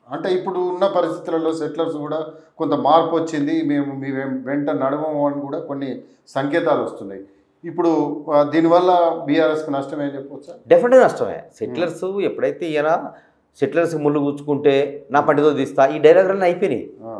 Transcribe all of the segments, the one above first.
అంటే ఇప్పుడు ఉన్న పరిస్థితులలో సెటిలర్స్ కూడా కొంత మార్పు వచ్చింది మేము మీ వెం- వెంట నడవము అని కూడా కొన్ని సంకేతాలు వస్తున్నాయి ఇప్పుడు ఆ, దీనివల్ల బీఆర్ఎస్కి నష్టం ఏం చెప్పవచ్చా డెఫినెట్గా నష్టమే సెటిలర్స్ ఎప్పుడైతే ఈయన సెటిలర్స్ ముళ్ళు గుచ్చుకుంటే నా పండితో తీస్తా ఈ డైలాగులన్నీ అయిపోయినాయి ఆ,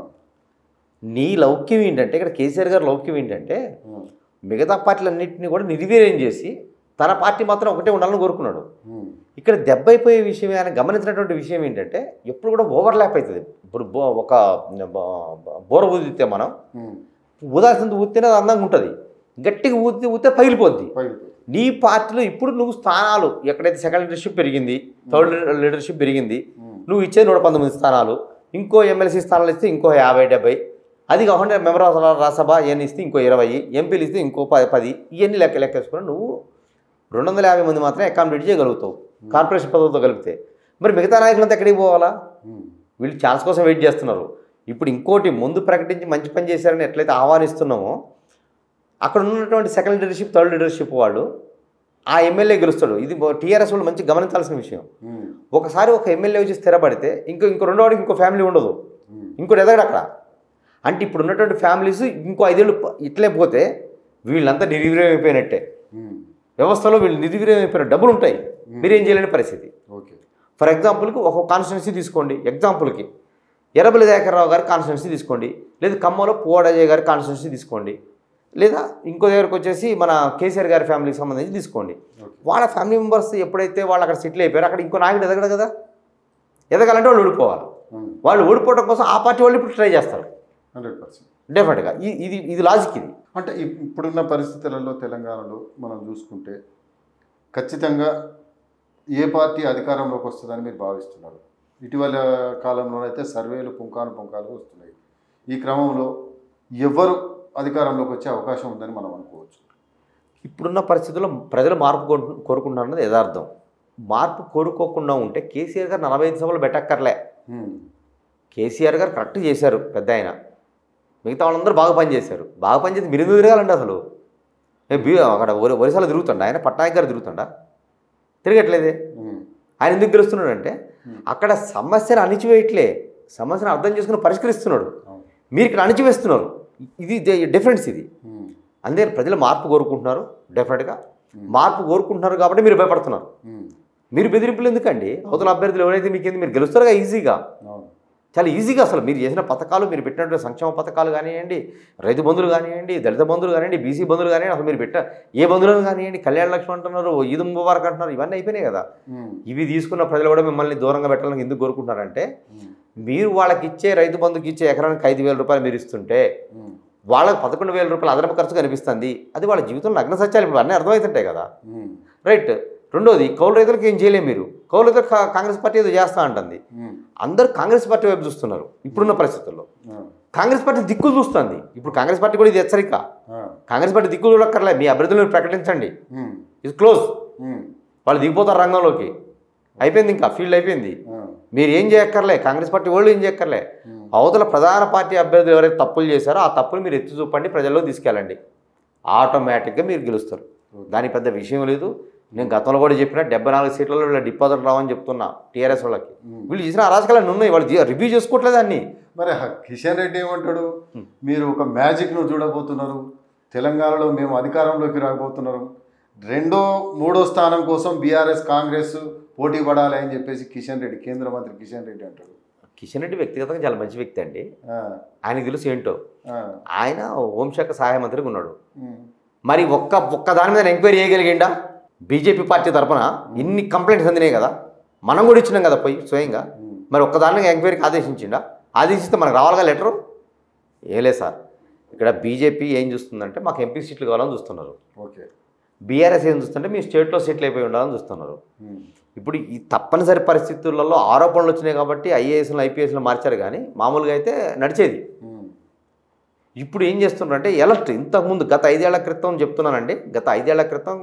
నీ లౌక్యం ఏంటంటే ఇక్కడ కేసీఆర్ గారి లౌక్యం ఏంటంటే ఉమ్, మిగతా పార్టీలన్నింటినీ కూడా నిర్వీర్యం చేసి తన పార్టీ మాత్రం ఒకటే ఉండాలని కోరుకున్నాడు ఉమ్, ఇక్కడ దెబ్బ అయిపోయే విషయం ఆయన గమనించినటువంటి విషయం ఏంటంటే ఎప్పుడు కూడా ఓవర్లాప్ అవుతుంది ఇప్పుడు బో ఒక బో- బోర ఊదితే మనం ఉమ్, ఊదాల్సింది ఊదితేనే అది అందంగా ఉంటుంది గట్టిగా ఊదితే ఊదితే పగిలిపోద్ది పగిలిపోయింది. నీ పార్టీలో ఇప్పుడు నువ్వు స్థానాలు ఎక్కడైతే సెకండ్ లీడర్షిప్ పెరిగింది థర్డ్ లీడర్షిప్ పెరిగింది ఉమ్, నువ్వు ఇచ్చే నూట పంతొమ్మిది స్థానాలు ఇంకో ఎమ్మెల్సీ స్థానాలు ఇస్తే ఇంకో యాభై డెబ్బై అది కాకుండా మెంబర్ ఆఫ్ రాజ్యసభ ఇవన్నీ ఇస్తే ఇంకో ఇరవై ఎంపీలు ఇస్తే ఇంకో పది పది ఇవన్నీ లెక్క లెక్కేసుకుని నువ్వు రెండు వందల యాభై మంది మాత్రమే అకామిడేట్ చేయగలుగుతావు కార్పొరేషన్ పదవులతో కలిపితే మరి మిగతా నాయకులంతా ఎక్కడికి పోవాలా ఉమ్, వీళ్ళు ఛాన్స్ కోసం వెయిట్ చేస్తున్నారు ఇప్పుడు ఇంకోటి ముందు ప్రకటించి మంచి పని చేశారని ఎట్లయితే ఆహ్వానిస్తున్నామో అక్కడ ఉన్నటువంటి సెకండ్ లీడర్షిప్ థర్డ్ లీడర్షిప్ వాళ్ళు ఆ ఎమ్మెల్యే గెలుస్తాడు ఇది టీఆర్ఎస్ వాళ్ళు మంచి గమనించాల్సిన విషయం ఉమ్, ఒకసారి ఒక ఎమ్మెల్యే వచ్చి స్థిరపడితే ఇంకో ఇంకో రెండో వాడికి ఇంకో ఫ్యామిలీ ఉండదు ఉమ్, ఇంకోటి ఎదగడు అక్కడ అంటే ఇప్పుడు ఉన్నటువంటి ఫ్యామిలీస్ ఇంకో ఐదేళ్ళు ప- ఇట్లే పోతే వీళ్ళంతా నిర్వీర్యం అయిపోయినట్టే ఉమ్, వ్యవస్థలో వీళ్ళు నిర్వీర్యం అయిపోయిన డబ్బులు ఉంటాయి మీరేం చేయలేని పరిస్థితి ఓకే ఫర్ ఎగ్జాంపుల్కి ఒక కాన్స్టిట్యున్సీ తీసుకోండి ఎగ్జాంపుల్కి ఎర్రబెల్లి దయాకర్రావు గారి కాన్స్టిట్యున్సీ తీసుకోండి లేదా ఖమ్మంలో పువ్వాడజయ్ గారి కాన్స్టిట్యున్సీ తీసుకోండి లేదా ఇంకో దగ్గరకు వచ్చేసి మన కేసీఆర్ గారి ఫ్యామిలీకి సంబంధించి తీసుకోండి ఓకే వాళ్ళ ఫ్యామిలీ మెంబర్స్ ఎప్పుడైతే వాళ్ళు అక్కడ సెటిల్ అయిపోయారో అక్కడ ఇంకో నాయకుడు ఎదగడు కదా ఎదగాలంటే వాళ్ళు ఓడిపోవాలి ఉమ్, వాళ్ళు ఓడిపోవడం కోసం ఆ పార్టీ వాళ్ళు ఇప్పుడు ట్రై చేస్తారు హండ్రెడ్ పర్సెంట్ డెఫినెట్గా ఈ- ఇది ఇది లాజిక్ ఇది అంటే ఇప్- ఇప్పుడున్న పరిస్థితులలో తెలంగాణలో మనం చూసుకుంటే ఖచ్చితంగా ఏ పార్టీ అధికారంలోకి వస్తుందని మీరు భావిస్తున్నారు ఇటీవల కాలంలోనైతే సర్వేలు పుంకాను పుంకాలు వస్తున్నాయి ఈ క్రమంలో ఎవరు అధికారంలోకి వచ్చే అవకాశం ఉందని మనం అనుకోవచ్చు ఇప్పుడున్న పరిస్థితుల్లో ప్రజలు మార్పు కోరు- కోరుకుంటున్నారన్నది యథార్థం మార్పు కోరుకోకుండా ఉంటే కేసీఆర్ గారు నలభై ఐదు సభలు పెట్టక్కర్లే ఉమ్, కేసీఆర్ గారు కరెక్ట్ చేశారు పెద్ద ఆయన మిగతా వాళ్ళందరూ బాగా పనిచేశారు బాగా పనిచేసి మీరు ఎందుకు తిరగాలండి అసలు ఏ బీ అక్కడ ఒరి ఒరిసాలో తిరుగుతుండ ఆయన పట్నాయక్ గారు తిరుగుతుండ తిరగట్లేదే ఉమ్, ఆయన ఎందుకు గెలుస్తున్నాడంటే అక్కడ సమస్యను అణిచివేయట్లే సమస్యను అర్థం చేసుకుని పరిష్కరిస్తున్నాడు అవును. మీరు ఇక్కడ అణిచివేస్తున్నారు ఇది డిఫరెన్స్ ఇది ఉమ్, అందుకే ప్రజలు మార్పు కోరుకుంటున్నారు డెఫినెట్గా మార్పు కోరుకుంటున్నారు కాబట్టి మీరు భయపడుతున్నారు ఉమ్, మీరు బెదిరింపులు ఎందుకండి అవతల అభ్యర్థులు ఎవరైతే మీకు మీరు గెలుస్తారుగా ఈజీగా అవును చాలా ఈజీగా అసలు మీరు చేసిన పథకాలు మీరు పెట్టినటువంటి సంక్షేమ పథకాలు కానివ్వండి రైతు బంధువులు కానివ్వండి దళిత బంధువులు కానివ్వండి బీసీ బంధువులు కానివ్వండి అసలు మీరు పెట్ట ఏ బంధువులను కానివ్వండి కళ్యాణ లక్ష్మి అంటున్నారు ఈద్ ముబారక్ అంటున్నారు ఇవన్నీ అయిపోయినాయి కదా ఉమ్, ఇవి తీసుకున్న ప్రజలు కూడా మిమ్మల్ని దూరంగా పెట్టాలని ఎందుకు కోరుకుంటున్నారంటే ఉమ్, మీరు వాళ్ళకి ఇచ్చే రైతు బంధుకి ఇచ్చే ఎకరానికి ఐదు వేల రూపాయలు మీరు ఇస్తుంటే ఉమ్, వాళ్ళకి పదకొండు వేల రూపాయలు అదనపు ఖర్చు కనిపిస్తుంది అది వాళ్ళ జీవితంలో నగ్న సత్యాలు ఇప్పుడు అన్నీ అర్థమవుతుంటాయి కదా ఉమ్, రైట్ రెండోది కౌలు రైతులకు ఏం చేయలేము మీరు కౌలు రైతులకు కా- కాంగ్రెస్ పార్టీ ఏదో చేస్తా అంటుంది ఉమ్, అందరూ కాంగ్రెస్ పార్టీ వైపు చూస్తున్నారు ఇప్పుడున్న పరిస్థితుల్లో ఆ, కాంగ్రెస్ పార్టీ దిక్కులు చూస్తుంది ఇప్పుడు కాంగ్రెస్ పార్టీ కూడా ఇది హెచ్చరిక ఆ, కాంగ్రెస్ పార్టీ దిక్కులు చూడక్కర్లే మీ అభ్యర్థులను మీరు ప్రకటించండి ఉమ్, ఇది క్లోజ్ ఉమ్, వాళ్ళు దిగిపోతారు రంగంలోకి అయిపోయింది ఇంకా ఫీల్డ్ అయిపోయింది ఆ, మీరు ఏం చేయక్కర్లే కాంగ్రెస్ పార్టీ వాళ్ళు ఏం చేయక్కర్లే అవతల ప్రధాన పార్టీ అభ్యర్థులు ఎవరైతే తప్పులు చేశారో ఆ తప్పులు మీరు ఎత్తి చూపండి ప్రజల్లో తీసుకెళ్ళండి ఆటోమేటిక్గా మీరు గెలుస్తారు దానికి పెద్ద విషయం లేదు నేను గతంలో కూడా చెప్పిన డెబ్బై నాలుగు సీట్లలో వీళ్ళ డిపాజిట్ రావని చెప్తున్నా టీఆర్ఎస్ వాళ్ళకి వీళ్ళు చేసిన అరాజకాలన్నీ ఉన్నాయి వాళ్ళు రివ్యూ చేసుకోవట్లేదు అన్ని మరి హ- కిషన్ రెడ్డి ఏమంటాడు మీరు ఒక మ్యాజిక్ను చూడబోతున్నారు తెలంగాణలో మేము అధికారంలోకి రాబోతున్నారు రెండో మూడో స్థానం కోసం బీఆర్ఎస్ కాంగ్రెస్ పోటీ పడాలి అని చెప్పేసి కిషన్ రెడ్డి కేంద్ర మంత్రి కిషన్ రెడ్డి అంటాడు కిషన్ రెడ్డి వ్యక్తిగతంగా చాలా మంచి వ్యక్తి అండి ఆ, ఆయనకు తెలుసు ఏంటో ఆ, ఆయన హోంశాఖ సహాయ మంత్రిగా ఉన్నాడు ఉమ్, మరి ఒక్క ఒక్క దాని మీద ఎంక్వైరీ చేయగలిగిండా బీజేపీ పార్టీ తరపున ఇన్ని కంప్లైంట్స్ అందినాయి కదా మనం కూడా ఇచ్చినాం కదా పోయి స్వయంగా ఉమ్, మరి ఒక్క దాని మీద ఎంక్వైరీకి ఆదేశించిండా ఆదేశిస్తే మనకు రావాలిగా లెటరు ఏలే సార్ ఇక్కడ బీజేపీ ఏం చూస్తుందంటే మాకు ఎంపీ సీట్లు కావాలని చూస్తున్నారు ఓకే బీఆర్ఎస్ ఏం చూస్తుంటే మీ స్టేట్లో సీట్లు అయిపోయి ఉండాలని చూస్తున్నారు ఉమ్, ఇప్పుడు ఈ తప్పనిసరి పరిస్థితులలో ఆరోపణలు వచ్చినాయి కాబట్టి ఐఏఎస్లు ఐపీఎస్లు మార్చారు కానీ మామూలుగా అయితే నడిచేది ఉమ్, ఇప్పుడు ఏం చేస్తున్నారంటే ఎలక్ట్ ఇంతకుముందు గత ఐదేళ్ల క్రితం చెప్తున్నానండి గత ఐదేళ్ల క్రితం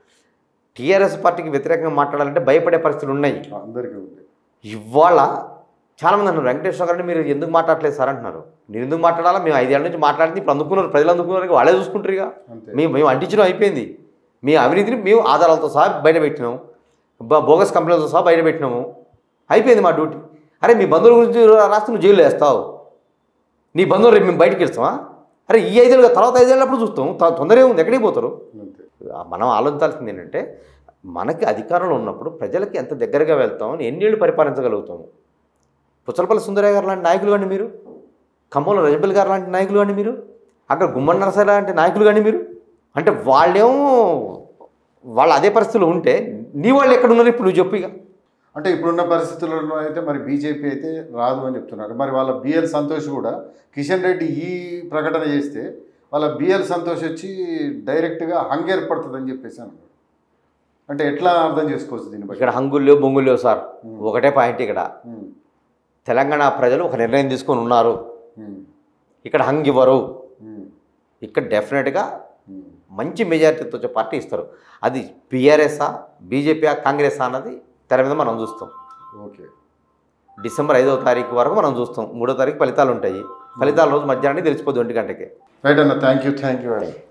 టీఆర్ఎస్ పార్టీకి వ్యతిరేకంగా మాట్లాడాలంటే భయపడే పరిస్థితులు ఉన్నాయి అందరికీ ఉంది ఇవాళ చాలామంది అన్నారు వెంకటేశ్వర గారిని మీరు ఎందుకు మాట్లాడలేదు సార్ అంటున్నారు మీరు ఎందుకు మాట్లాడాలా మేము ఐదేళ్ల నుంచి మాట్లాడింది ఇప్పుడు అందుకున్నారు ప్రజలు అందుకున్నారు వాళ్ళే చూసుకుంటారు ఇక అంతే మేము మేము అంటించడం అయిపోయింది మీ అవినీతిని మేము ఆధారాలతో సహా బయట పెట్టినాము బ- బోగస్ కంపెనీలతో సహా బయట పెట్టినాము అయిపోయింది మా డ్యూటీ అరే మీ బంధువుల గురించి రాస్తే నువ్వు జైలు వేస్తావు నీ బంధువులు రేపు మేము బయటికి వెళ్తామా అరే ఈ ఐదేళ్ళు తర్వాత ఐదేళ్ళప్పుడు చూస్తాం త- తొందర ఏముంది ఎక్కడికి పోతారు అంతే మనం ఆలోచించాల్సింది ఏంటంటే మనకి అధికారంలో ఉన్నప్పుడు ప్రజలకి ఎంత దగ్గరగా వెళ్తాం ఎన్నేళ్ళు పరిపాలించగలుగుతాము పుచ్చలపల్లి సుందరయ్య గారు లాంటి నాయకులు కానీ మీరు ఖమ్మంలో రజబల్ గారు లాంటి నాయకులు కానీ మీరు అక్కడ గుమ్మడి నరసయ్య లాంటి నాయకులు కానీ మీరు అంటే వాళ్ళేమో వాళ్ళు అదే పరిస్థితుల్లో ఉంటే నీ వాళ్ళు ఎక్కడ ఉన్నారు ఇప్పుడు నువ్వు చెప్పు ఇక అంటే ఇప్పుడున్న పరిస్థితులలో అయితే మరి బీజేపీ అయితే రాదు అని చెప్తున్నారు మరి వాళ్ళ బిఎల్ సంతోష్ కూడా కిషన్ రెడ్డి ఈ ప్రకటన చేస్తే వాళ్ళ బిఎల్ సంతోష్ వచ్చి డైరెక్ట్గా హంగ్ ఏర్పడుతుందని చెప్పేసి అన్నాడు అంటే ఎట్లా అర్థం చేసుకోవచ్చు దీన్ని బట్టి ఇక్కడ హంగుల్లో బొంగుల్లో సార్ ఒకటే పాయింట్ ఇక్కడ ఉమ్, తెలంగాణ ప్రజలు ఒక నిర్ణయం తీసుకొని ఉన్నారు ఉమ్, ఇక్కడ హంగ్ ఇవ్వరు ఉమ్, ఇక్కడ డెఫినెట్గా ఉమ్. మంచి మెజారిటీతో వచ్చే పార్టీ ఇస్తారు అది బీఆర్ఎస్ఆ బీజేపీ కాంగ్రెస్ అన్నది తెర మీద మనం చూస్తాం ఓకే డిసెంబర్ ఐదవ తారీఖు వరకు మనం చూస్తాం మూడో తారీఖు ఫలితాలు ఉంటాయి ఫలితాల రోజు మధ్యాహ్నం తెలిసిపోద్ది ఒంటి గంటకి రైట్ అన్న thank you thank you madam